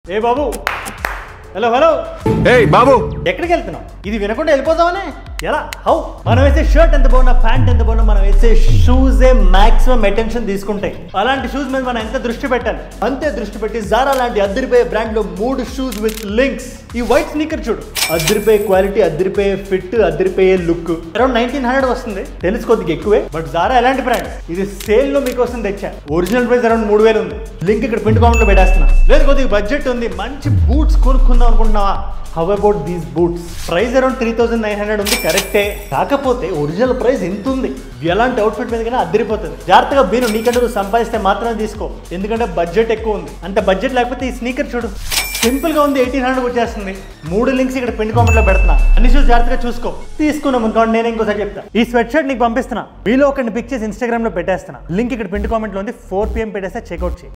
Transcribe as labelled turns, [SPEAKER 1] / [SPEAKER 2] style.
[SPEAKER 1] ఏ బాబు hello hello
[SPEAKER 2] ఏయ్ బాబు
[SPEAKER 1] ఎక్కడికి వెళ్తున్నావు ఇది వినకుండా వెళ్ళిపోతావనే ఎలా హౌ మనం వేసే షర్ట్ ఎంత బాగున్నా ప్యాంట్ ఎంత బాగున్నా మనం వేసే షూస్ ఏ మాక్సిమం అటెన్షన్ తీసుకుంటాయి అలాంటి షూస్ మీద మనం ఎంత దృష్టి పెట్టాలి అంతే దృష్టి పెట్టి జారా లాంటి అద్దరిపోయే బ్రాండ్ లో మూడు షూస్ విత్ లింక్స్ ఈ వైట్ స్నీకర్ చూడు అద్దరిపోయే క్వాలిటీ అద్దరిపోయే ఫిట్ అద్దరిపోయే లుక్ అరౌండ్ నైన్టీన్ హండ్రెడ్ వస్తుంది తెలుసు కొద్దిగా ఎక్కువే బట్ జారా ఎలాంటి బ్రాండ్ ఇది సేల్ లో మీకోసం తెచ్చా ఒరిజినల్ ప్రైస్ అరౌండ్ మూడు వేలు ఉంది లింక్ ఇక్కడ పిండి కామెంట్ లో పెట్టేస్తున్నా లేదు కొద్దిగా బడ్జెట్ ఉంది మంచి బూట్స్ కొనుక్కుందాం అనుకుంటున్నావా how about these boots price around three thousand nine hundred ఉంది కరెక్టే కాకపోతే ఒరిజినల్ ప్రైస్ ఎంత ఉంది ఎలాంటి అవుట్ఫిట్ మీద కన్నా అద్దరిపోతుంది జాగ్రత్తగా బీను నీకంటే నువ్వు సంపాదిస్తే మాత్రమే తీసుకో ఎందుకంటే బడ్జెట్ ఎక్కువ ఉంది అంత బడ్జెట్ లేకపోతే ఈ స్నీకర్ చూడు సింపుల్ గా ఉంది ఎయిటీన్ హండ్రెడ్ వచ్చేస్తుంది మూడు లింక్స్ ఇక్కడ పిండి కామెంట్ లో పెడుతున్నా అన్ని షూస్ జాగ్రత్తగా చూసుకో తీసుకున్నాం అనుకోండి నేను ఇంకోసారి చెప్తా ఈ స్వెట్ షర్ట్ నీకు పంపిస్తున్నా మీలో ఒకరిని పిక్ చేసి ఇన్స్టాగ్రామ్ లో పెట్టేస్తున్నా లింక్ ఇక్కడ పిండి కామెంట్ లో ఉంది ఫోర్ పిఎం పెట్టేస్తే చెక్అవుట్ చేయి